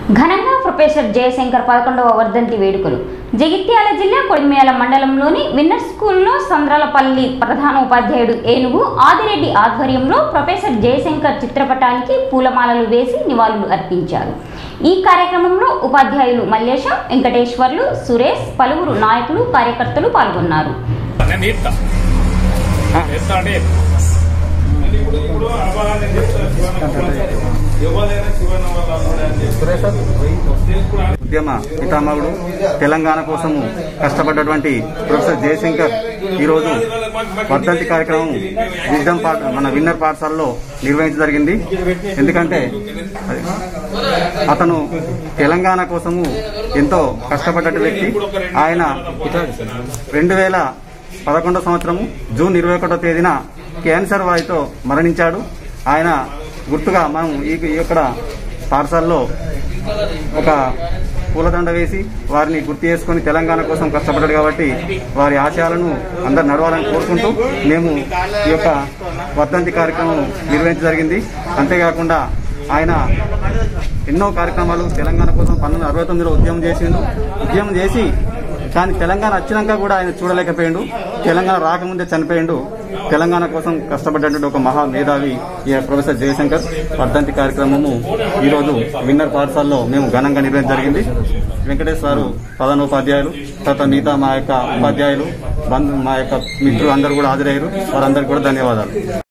ఘనంగా ప్రొఫెసర్ జయశంకర్ పదకొండవ వర్ధంతి వేడుకలు జగిత్యాల జిల్లా కొడిమేల మండలంలోని విన్నర్ స్కూల్లో సంద్రాలపల్లి ప్రధాన ఉపాధ్యాయుడు ఏనుగు ఆదిరెడ్డి ఆధ్వర్యంలో ప్రొఫెసర్ జయశంకర్ చిత్రపటానికి పూలమాలలు వేసి నివాళులు అర్పించారు ఈ కార్యక్రమంలో ఉపాధ్యాయులు మల్లేశం వెంకటేశ్వర్లు సురేష్ పలువురు నాయకులు కార్యకర్తలు పాల్గొన్నారు నేను తీస్తా తీస్తా అంటే ఇప్పుడు ఇప్పుడు అవ్వాలని చెప్తాను ఎవరైనా శివన్న వల్ల అన్నాడు అని చెప్పి చేసుకున్నాను ఉద్యమ పితామహుడు తెలంగాణ కోసము కష్టపడ్డటువంటి ప్రొఫెసర్ జయశంకర్ ఈరోజు వర్ధంతి కార్యక్రమం విజ్డమ్ పాఠ మన విన్నర్ పాఠశాలలో నిర్వహించడం జరిగింది ఎందుకంటే అది- అతను తెలంగాణ కోసము ఎంతో కష్టపడ్డ వ్యక్తి ఆయన రెండు వేల పదకొండో సంవత్సరము జూన్ ఇరవై ఒకటో తేదీన క్యాన్సర్ వాయితో మరణించాడు ఆయన గుర్తుగా మనం ఈ ఇక్కడ పాఠశాలలో ఒక పూలదండ వేసి వారిని గుర్తు చేసుకుని తెలంగాణ కోసం కష్టపడ్డాడు కాబట్టి వారి ఆశయాలను అందరు నడవాలని కోరుకుంటూ మేము ఈ యొక్క వర్ధంతి కార్యక్రమం నిర్వహించడం జరిగింది అంతేకాకుండా ఆయన ఎన్నో కార్యక్రమాలు తెలంగాణ కోసం పంతొమ్మిది అరవై తొమ్మిదిలో ఉద్యమం చేసిండు ఉద్యమం చేసి కానీ తెలంగాణ వచ్చినాక కూడా ఆయన చూడలేకపోయిండు తెలంగాణ రాకముందే చనిపోయిండు తెలంగాణ కోసం కష్టపడ్డటువంటి ఒక మహా మేధావి ఈ ప్రొఫెసర్ జయశంకర్ వర్ధంతి కార్యక్రమము ఈరోజు విన్నర్ పాఠశాలలో మేము ఘనంగా నిర్వహించడం జరిగింది వెంకటేష్ సారు ప్రధానోపాధ్యాయులు తర్వాత మిగతా మా యొక్క ఉపాధ్యాయులు బంధు మా యొక్క మిత్రులు అందరూ కూడా హాజరయ్యారు వారందరికీ కూడా ధన్యవాదాలు